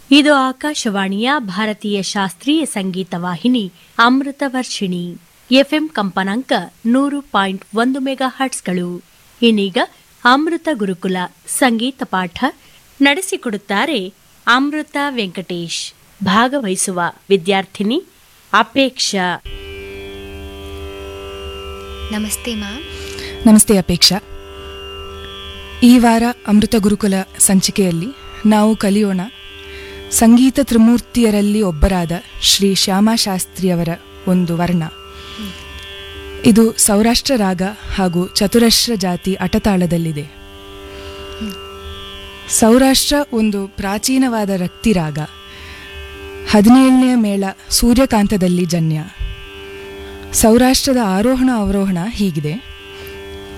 ಇದು ಆಕಾಶವಾಣಿಯ ಭಾರತೀಯ ಶಾಸ್ತ್ರೀಯ ಸಂಗೀತ ವಾಹಿನಿ ಅಮೃತ ವರ್ಷಿಣಿ ಎಫ್ಎಂ ಕಂಪನಾಂಕ ನೂರು ಪಾಯಿಂಟ್ ಒಂದು ಮೆಗಾ ಹರ್ಟ್ಸ್ಗಳು ಇನ್ನೀಗ ಅಮೃತ ಗುರುಕುಲ ಸಂಗೀತ ಪಾಠ ನಡೆಸಿಕೊಡುತ್ತಾರೆ ಅಮೃತ ವೆಂಕಟೇಶ್ ಭಾಗವಹಿಸುವ ವಿದ್ಯಾರ್ಥಿನಿ ಅಪೇಕ್ಷಾ ನಮಸ್ತೆ ಮ್ಯಾಮ್ ನಮಸ್ತೆ ಅಪೇಕ್ಷಾ ಈ ವಾರ ಅಮೃತ ಗುರುಕುಲ ಸಂಚಿಕೆಯಲ್ಲಿ ನಾವು ಕಲಿಯೋಣ ಸಂಗೀತ ತ್ರಿಮೂರ್ತಿಯರಲ್ಲಿ ಒಬ್ಬರಾದ ಶ್ರೀ ಶ್ಯಾಮಶಾಸ್ತ್ರಿಯವರ ಒಂದು ವರ್ಣ ಇದು ಸೌರಾಷ್ಟ್ರ ರಾಗ ಹಾಗೂ ಚತುರಶ್ರ ಜಾತಿ ಅಟತಾಳದಲ್ಲಿದೆ ಸೌರಾಷ್ಟ್ರ ಒಂದು ಪ್ರಾಚೀನವಾದ ರಕ್ತಿ ರಾಗ ಹದಿನೇಳನೆಯ ಮೇಳ ಸೂರ್ಯಕಾಂತದಲ್ಲಿ ಜನ್ಯ ಸೌರಾಷ್ಟ್ರದ ಆರೋಹಣ ಅವರೋಹಣ ಹೀಗಿದೆ